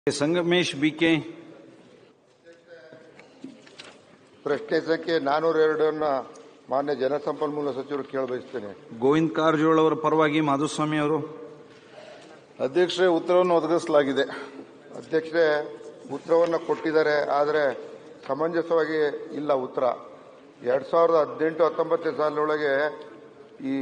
Sangamesh BK ಪ್ರಶ್ನೆ ಸಂಖ್ಯೆ ನಾನೂರ ಎರಡನ್ನ ಮಾನ್ಯ ಜಲಸಂಪನ್ಮೂಲ ಸಚಿವರು ಕೇಳಬಯಸ್ತೇನೆ ಗೋವಿಂದ್ ಕಾರಜೋಳ ಅವರ ಪರವಾಗಿ ಮಾಧುಸ್ವಾಮಿ ಅವರು ಅಧ್ಯಕ್ಷರೇ ಉತ್ತರವನ್ನು ಒದಗಿಸಲಾಗಿದೆ ಅಧ್ಯಕ್ಷರೇ ಉತ್ತರವನ್ನು ಕೊಟ್ಟಿದ್ದಾರೆ ಆದರೆ ಸಮಂಜಸವಾಗಿ ಇಲ್ಲ ಉತ್ತರ ಎರಡ್ ಸಾವಿರದ ಹದಿನೆಂಟು ಹತ್ತೊಂಬತ್ತನೇ ಸಾಲಿನೊಳಗೆ ಈ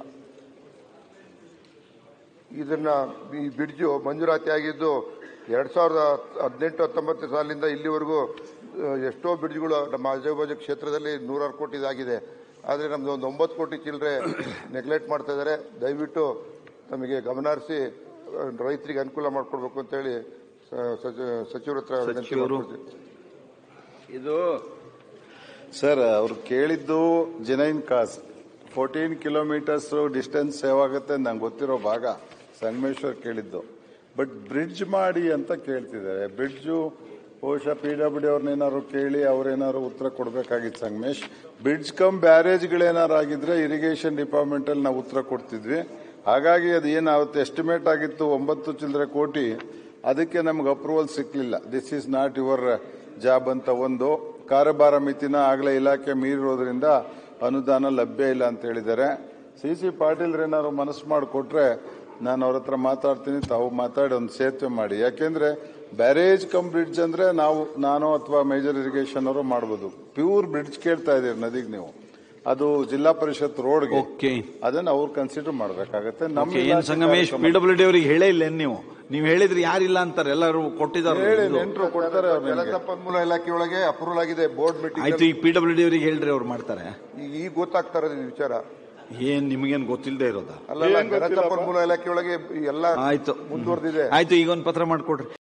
ಇದನ್ನ ಈ ಬ್ರಿಡ್ಜು ಮಂಜೂರಾತಿ ಆಗಿದ್ದು ಎರಡ್ ಸಾವಿರದ ಹದಿನೆಂಟು ಹತ್ತೊಂಬತ್ತನೇ ಸಾಲಿನಿಂದ ಇಲ್ಲಿವರೆಗೂ ಆ, ಎಷ್ಟೋ ಬ್ರಿಡ್ಜ್ಗಳು ನಮ್ಮ ಆಜುಬಾಜು ಕ್ಷೇತ್ರದಲ್ಲಿ ನೂರಾರು ಕೋಟಿ ಇದಾಗಿದೆ ಆದರೆ ನಮ್ದು ಒಂದು ಒಂಬತ್ತು ಕೋಟಿ ಚಿಲ್ಲರೆ ನೆಗ್ಲೆಕ್ಟ್ ಮಾಡ್ತಾ ಇದ್ದಾರೆ ದಯವಿಟ್ಟು ನಮಗೆ ಗಮನ ಹರಿಸಿ ಆ, ರೈತರಿಗೆ ಅನುಕೂಲ ಮಾಡಿಕೊಡ್ಬೇಕು ಅಂತೇಳಿ ಸ- ಸಚಿ- ಸಚಿವರ ಹತ್ರ ವಿನಂತಿ ಸಚಿವರು. ಮಾಡ್ಕೊಳ್ತೀನಿ. ಇದು ಸರ್ ಅವ್ರು ಕೇಳಿದ್ದು genuine cause fourteen kilometres distance save ಆಗುತ್ತೆ ಅಂತ ನಂಗೆ ಗೊತ್ತಿರೋ ಭಾಗ ಸಂಗಮೇಶ್ವರ್ ಕೇಳಿದ್ದು ಬಟ್ ಬ್ರಿಡ್ಜ್ ಮಾಡಿ ಅಂತ ಕೇಳ್ತಿದ್ದಾರೆ ಬ್ರಿಡ್ಜು ಬಹುಶಃ ಪಿ ಡಬ್ಲ್ಯೂ ಅವ್ರನ್ನೇನಾದ್ರು ಕೇಳಿ ಅವ್ರೇನಾದ್ರು ಉತ್ತರ ಕೊಡಬೇಕಾಗಿತ್ತು ಸಂಗಮೇಶ್ ಬ್ರಿಡ್ಜ್ ಕಮ್ ಬ್ಯಾರೇಜ್ಗಳೇನಾರು ಆಗಿದ್ರೆ ಇರಿಗೇಷನ್ ಡಿಪಾರ್ಟ್ಮೆಂಟ್ ಅಲ್ಲಿ ನಾವು ಉತ್ತರ ಕೊಡ್ತಿದ್ವಿ ಹಾಗಾಗಿ ಅದು ಏನಾಗುತ್ತೆ ಎಸ್ಟಿಮೇಟ್ ಆಗಿತ್ತು ಒಂಬತ್ತು ಚಿಲ್ಲರೆ ಕೋಟಿ ಅದಕ್ಕೆ ನಮ್ಗೆ ಅಪ್ರೂವಲ್ ಸಿಕ್ಲಿಲ್ಲ this is not your job ಅಂತ ಒಂದು ಕಾರಭಾರ ಮಿತಿನ ಆಗಲೇ ಇಲಾಖೆ ಮೀರಿರೋದ್ರಿಂದ ಅನುದಾನ ಲಭ್ಯ ಇಲ್ಲ ಅಂತ ಹೇಳಿದ್ದಾರೆ ಸಿ ಸಿ ಪಾಟೀಲ್ರೇನಾದ್ರು ಮನಸ್ಸು ಮಾಡಿಕೊಟ್ರೆ ನಾನು ಅವ್ರ ಹತ್ರ ಮಾತಾಡ್ತೀನಿ ತಾವು ಮಾತಾಡಿ ಒಂದು ಸೇತುವೆ ಮಾಡಿ ಯಾಕೆಂದ್ರೆ ಬ್ಯಾರೇಜ್ ಕಮ್ ಬ್ರಿಡ್ಜ್ ಅಂದ್ರೆ ನಾವು ನಾನು ಅಥವಾ ಮೇಜರ್ ಇರಿಗೇಷನ್ ಅವರು ಮಾಡ್ಬೋದು ಪ್ಯೂರ್ ಬ್ರಿಡ್ಜ್ ಕೇಳ್ತಾ ಇದೀರಿ ನದಿಗೆ ನೀವು ಅದು ಜಿಲ್ಲಾ ಪರಿಷತ್ ರೋಡ್ಗೆ ಓಕೆ ಅದನ್ನ ಅವ್ರು ಕನ್ಸಿಡರ್ ಮಾಡ್ಬೇಕಾಗತ್ತೆ ನಮ್ಮ ಓಕೆ ಏನ್ ಇಲಾಖೆ ಸಂಗಮೇಶ್ ಕಾರ್ಯಕ್ರಮ- ಪಿ ಡಬ್ಲ್ಯೂ ಡಿ ಅವರಿಗೆ ಹೇಳೇ ಇಲ್ಲ ಏನ್ ನೀವು ನೀವು ಹೇಳಿದ್ರೆ ಯಾರಿಲ್ಲ ಅಂತಾರೆ ಎಲ್ಲರೂ ಕೊಟ್ಟಿದ್ದಾರೆ ಹೇಳಿ ಇದು. ನೆಂಟರು ಕೊಡ್ತಾರೆ ಅವ್ರು ನಿಮ್ಗೆ. ಜಲಸಂಪನ್ಮೂಲ ಇಲಾಖೆಯೊಳಗೆ ಅಪ್ರೂವಲ್ ಆಗಿದೆ ಬೋರ್ಡ್ ಆಯ್ತು ಮೀಟಿಂಗ್ ಈಗ ಪಿ ಡಬ್ಲ್ಯೂ ಡಿ ಅವರಿಗೆ ಹೇಳ್ರಿ ಅವ್ರು ಮಾಡ್ತಾರೆ ಈಗ ಗೊತ್ತಾಗ್ತಾ ಇರೋದು ಈ ವಿಚಾರ ಏನ್ ನಿಮಗೇನ್ ಗೊತ್ತಿಲ್ಲದೆ ಇರೋದಾ ಅಲ್ಲ ಜಲಸಂಪನ್ಮೂಲ ಇಲಾಖೆಯೊಳಗೆ ಎಲ್ಲ ಆಯ್ತು ಮುಂದುವರೆದಿದೆ ಆಯ್ತು ಈಗ ಒಂದು ಪತ್ರ ಮಾಡ್ಕೊಡ್ರಿ